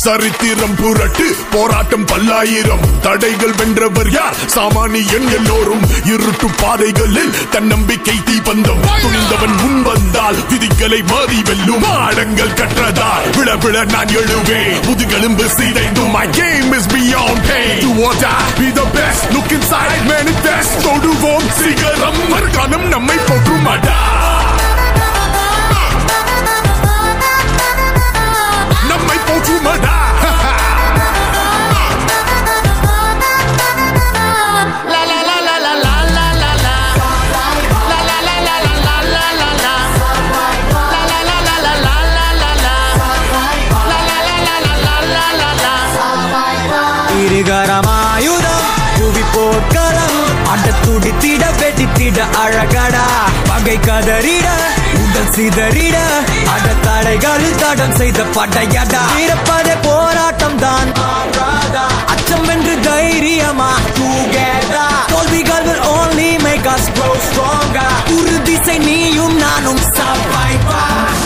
சரித்திரம் புரட்டு போராட்டம் பல்லாயிரம் தடைகள் வென்றவர் யார் சாமானியன் எல்லோரும் இருட்டு பாதைகளில் தன்னம்பிக்கை தீபந்தம் துணிந்தவன் முன் வந்தால் விதிகளை மாறி வெல்லும் ஆழங்கள் கற்றதால் விழ விழ நான் எழுவேன் முதுகெலும்பு சிதைந்தும் my game is beyond pain do or die be the best look inside manifest தொடுவோம் சிகரம் மறுகாலம் நம்மை போற்றுமாடா நம்மை போற்றுமாடா La la la la la la la la la. La la la la la la la la la. La la la la la la la la la. La la la la la la la la la. இருகரமாயுதம் புவி போர்க்களம் அண்ட துடித்திட வெடித்திட அழகடா பகை கதறிட உடல் சிதறிட அட தடைகளில் தடம் செய்த படையடா இருப்பதே போராட்டம் தான் அச்சம் என்று தைரியமா together தோல்விகள் will only make us grow stronger உறுதிசை நீயும் நானும் survivor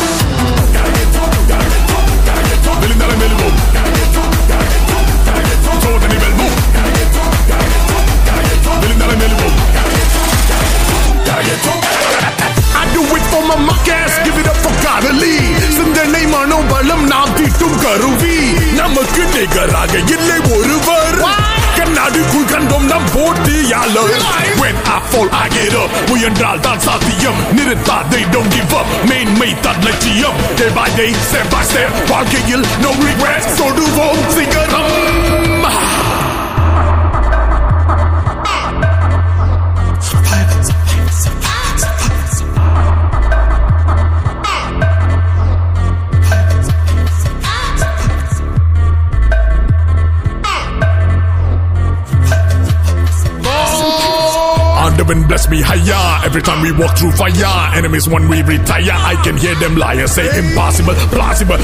விழுந்தாலும் எழுவோம் சோதனை வெல்வோம் விழுந்தாலும் எழுவோம் I do it for my muckers, give it up for Carly. சிந்தனை மனோபலம் நாம் தீட்டும் கருவி நமக்கு நிகராக இல்லை ஒருவர் கண்ணாடிக்குள் கண்டோம் நம் போட்டியாளர் When I fall I get up முயன்றால் தான் சாத்தியம் நிறுத்தாதை don't give up மேன்மை தான் லட்சியம் day by day step by step வாழ்க்கையில் no regrets தொடுவோம் சிகரம் Underwind bless me higher every time we walk through fire. Enemies when we retire, I can hear them liars say impossible, plausible.